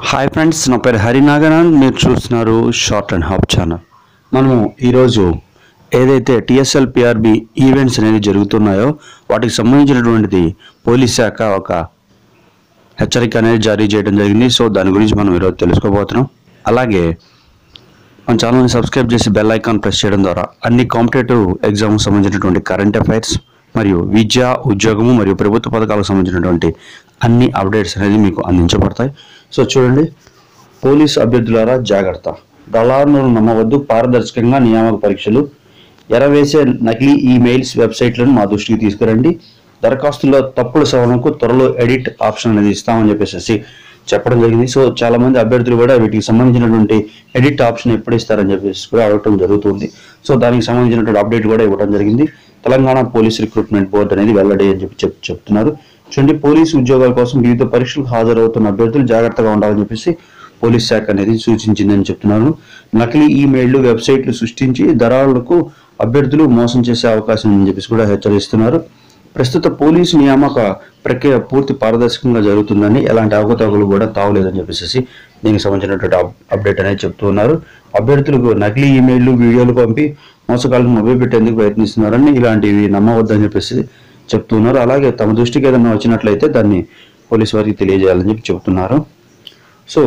hi friends నా పేరు హరినాగనాథ్ మీరు చూస్తున్నారు షార్ట్ అండ్ హాప్ ఛానల్ మనము ఈరోజు ఏదైతే టిఎస్ఎల్ పిఆర్బి ఈవెంట్స్ అనేది జరుగుతున్నాయో వాటికి సంబంధించినటువంటిది పోలీస్ శాఖ ఒక హెచ్చరిక అనేది జారీ చేయడం జరిగింది సో దాని గురించి మనం ఈరోజు తెలుసుకోబోతున్నాం అలాగే మన ఛానల్ని సబ్స్క్రైబ్ చేసి బెల్ ఐకాన్ ప్రెస్ చేయడం ద్వారా అన్ని కాంపిటేటివ్ ఎగ్జామ్కి సంబంధించినటువంటి కరెంట్ అఫైర్స్ మరియు విద్య ఉద్యోగము మరియు ప్రభుత్వ పథకాలకు సంబంధించినటువంటి అన్ని అప్డేట్స్ అనేది మీకు అందించబడతాయి సో చూడండి పోలీసు అభ్యర్థులారా జాగ్రత్త దళారులను నమ్మవద్దు పారదర్శకంగా నియామక పరీక్షలు ఎరవేసే నకిలీ ఈమెయిల్స్ వెబ్సైట్లను మా దృష్టికి తీసుకురండి దరఖాస్తుల్లో తప్పుల సవరణకు త్వరలో ఎడిట్ ఆప్షన్ అనేది ఇస్తామని చెప్పేసి చెప్పడం జరిగింది సో చాలా మంది అభ్యర్థులు కూడా వీటికి సంబంధించినటువంటి ఎడిట్ ఆప్షన్ ఎప్పుడు ఇస్తారని చెప్పేసి కూడా అడగటం జరుగుతుంది సో దానికి సంబంధించినటువంటి అప్డేట్ కూడా ఇవ్వడం జరిగింది తెలంగాణ పోలీస్ రిక్రూట్మెంట్ బోర్డు అనేది వెల్లడి అని చెప్పి చెప్ చెప్తున్నారు చూడండి పోలీసు ఉద్యోగాల కోసం వివిధ పరీక్షలకు హాజరవుతున్న అభ్యర్థులు జాగ్రత్తగా ఉండాలని చెప్పేసి పోలీస్ శాఖ అనేది సూచించిందని చెప్తున్నారు నకిలీ ఈమెయిల్లు వెబ్సైట్లు సృష్టించి దళారులకు అభ్యర్థులు మోసం చేసే అవకాశం ఉందని చెప్పేసి కూడా హెచ్చరిస్తున్నారు ప్రస్తుత పోలీసు నియామక ప్రక్రియ పూర్తి పారదర్శకంగా జరుగుతుందని ఎలాంటి అవకతవకలు కూడా తావలేదని చెప్పేసి దీనికి సంబంధించినటువంటి అప్- అప్డేట్ అనేది చెప్తూ ఉన్నారు అభ్యర్థులకు నకిలీ ఈమెయిల్లు వీడియోలు పంపి మోసగాళ్ళను మొదలుపెట్టేందుకు ప్రయత్నిస్తున్నారని ఇలాంటివి నమ్మవద్దని చెప్పేసి చెప్తున్నారు అలాగే తమ దృష్టికి ఏదైనా వచ్చినట్లయితే దాన్ని పోలీసు వారికి తెలియజేయాలని చెప్పి చెప్తున్నారు సో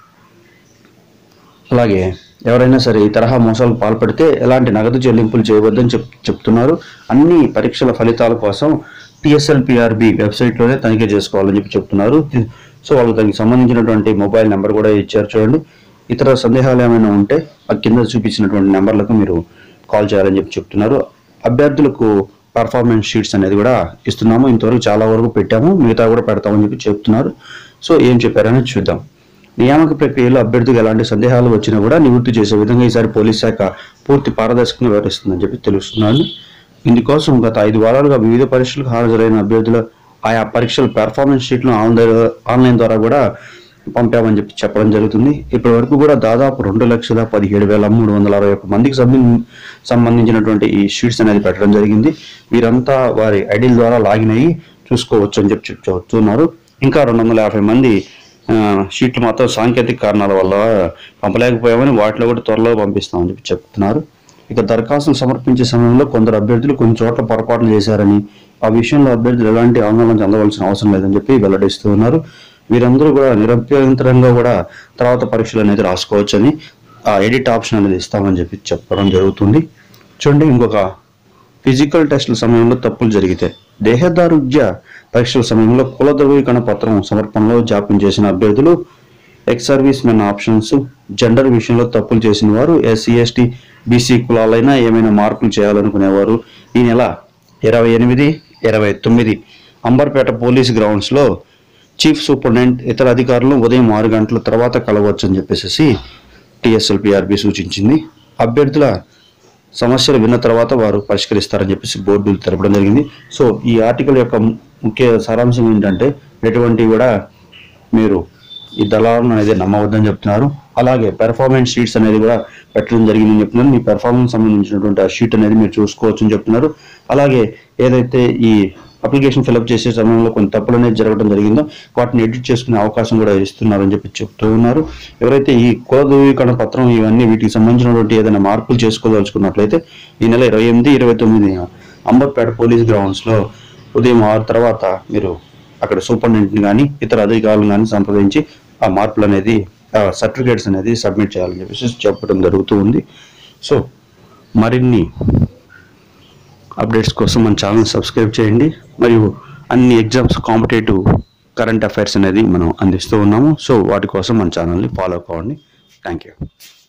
అలాగే ఎవరైనా సరే ఈ తరహా మోసాలకు పాల్పడితే ఎలాంటి నగదు చెల్లింపులు చేయవద్దని చెప్ చెప్తున్నారు అన్ని పరీక్షల ఫలితాల కోసం టిఎస్ఎల్ పిఆర్బి వెబ్సైట్లోనే తనిఖీ చేసుకోవాలని చెప్పి చెప్తున్నారు సో వాళ్ళకి దానికి సంబంధించినటువంటి మొబైల్ నెంబర్ కూడా ఇచ్చారు చూడండి ఇతర సందేహాలు ఏమైనా ఉంటే ఆ కింద చూపించినటువంటి నెంబర్లకు మీరు కాల్ చేయాలని చెప్పి చెప్తున్నారు అభ్యర్థులకు పర్ఫార్మెన్స్ షీట్స్ అనేది కూడా ఇస్తున్నాము ఇంతవరకు చాలా వరకు పెట్టాము మిగతా కూడా పెడతామని చెప్పి చెప్తున్నారు సో ఏం చెప్పారని చూద్దాం నియామక ప్రక్రియలో అభ్యర్థికి ఎలాంటి సందేహాలు వచ్చినా కూడా నివృత్తి చేసే విధంగా ఈసారి పోలీస్ శాఖ పూర్తి పారదర్శకంగా వ్యవహరిస్తుందని చెప్పి తెలుస్తున్నాను ఇందుకోసం గత ఐదు వారాలుగా వివిధ పరీక్షలకు హాజరైన అభ్యర్థుల ఆయా పరీక్షల పెర్ఫార్మెన్స్ షీట్లను ఆన్లైన్ ఆన్లైన్ ద్వారా కూడా పంపామని చెప్పి చెప్పడం జరుగుతుంది ఇప్పటి వరకు కూడా దాదాపు రెండు లక్షల పదిహేడు వేల మూడు వందల అరవై ఒక్క మందికి సంబంధి- సంబంధించినటువంటి ఈ షీట్స్ అనేది పెట్టడం జరిగింది వీరంతా వారి ఐడీల ద్వారా లాగిన్ అయ్యి చూసుకోవచ్చు అని చెప్పి చెప్ చెప్తున్నారు ఇంకా రెండు వందల యాభై మంది ఆ, షీట్లు మాత్రం సాంకేతిక కారణాల వల్ల పంపలేకపోయామని వాటిలో కూడా త్వరలో పంపిస్తామని చెప్పి చెప్తున్నారు ఇక దరఖాస్తులు సమర్పించే సమయంలో కొందరు అభ్యర్థులు కొన్ని చోట్ల పొరపాట్లు చేశారని ఆ విషయంలో అభ్యర్థులు ఎలాంటి ఆందోళన చెందవలసిన అవసరం లేదని చెప్పి వెల్లడిస్తూ ఉన్నారు వీరందరూ కూడా నిరభ్యంతరంగా కూడా తర్వాత పరీక్షలు అనేది రాసుకోవచ్చని ఆ ఎడిట్ ఆప్షన్ అనేది ఇస్తామని చెప్పి చెప్పడం జరుగుతుంది చూడండి ఇంకొక ఫిజికల్ టెస్టుల సమయంలో తప్పులు జరిగితే దేహదారుఢ్య పరీక్షల సమయంలో కుల ధృవీకరణ పత్రం సమర్పణలో జాప్యం చేసిన అభ్యర్థులు ex servicemen options gender విషయంలో తప్పులు చేసిన వారు ఎస్సీ ఎస్టీ బీసీ కులాలైనా ఏమైనా మార్పులు చేయాలనుకునేవారు ఈ నెల ఇరవై ఎనిమిది ఇరవై తొమ్మిది అంబర్పేట పోలీస్ గ్రౌండ్స్లో చీఫ్ సూపరింటెండెంట్ ఇతర అధికారులు ఉదయం ఆరు గంటల తర్వాత కలవచ్చు అని చెప్పేసి టిఎస్ఎల్ పిఆర్బి సూచించింది అభ్యర్థుల సమస్యలు విన్న తర్వాత వారు పరిష్కరిస్తారని చెప్పేసి బోర్డు తెలపడం జరిగింది సో ఈ ఆర్టికల్ యొక్క ముఖ్య సారాంశం ఏంటంటే ఎటువంటి కూడా మీరు ఈ దళాలను అనేది నమ్మవద్దని చెప్తున్నారు అలాగే పెర్ఫార్మెన్స్ షీట్స్ అనేది కూడా పెట్టడం జరిగిందని చెప్తున్నారు మీ పెర్ఫార్మెన్స్ సంబంధించినటువంటి ఆ షీట్ అనేది మీరు చూసుకోవచ్చు అని చెప్తున్నారు అలాగే ఏదైతే ఈ అప్లికేషన్ ఫిలప్ చేసే సమయంలో కొన్ని తప్పులు అనేది జరగడం జరిగిందో వాటిని ఎడిట్ చేసుకునే అవకాశం కూడా ఇస్తున్నారని చెప్పి చెప్తూ ఉన్నారు ఎవరైతే ఈ కుల ధృవీకరణ పత్రం ఇవన్నీ వీటికి సంబంధించినటువంటి ఏదైనా మార్పులు చేసుకోదలుచుకున్నట్లయితే ఈ నెల ఇరవై ఎనిమిది ఇరవై తొమ్మిది అంబర్పేట పోలీస్ గ్రౌండ్స్లో ఉదయం ఆరు తర్వాత మీరు అక్కడ సూపరింటెండెంట్ని కానీ ఇతర అధికారులను కానీ సంప్రదించి ఆ మార్పులు అనేది సర్టిఫికేట్స్ అనేది సబ్మిట్ చేయాలని చెప్పేసి చెప్పడం జరుగుతూ ఉంది సో మరిన్ని అప్డేట్స్ కోసం మన ఛానల్ సబ్స్క్రైబ్ చేయండి మరియు అన్ని ఎగ్జామ్స్ కాంపిటేటివ్ కరెంట్ అఫైర్స్ అనేది మనం అందిస్తూ ఉన్నాము సో వాటి కోసం మన ఛానల్ని ఫాలో కావండి థ్యాంక్ యూ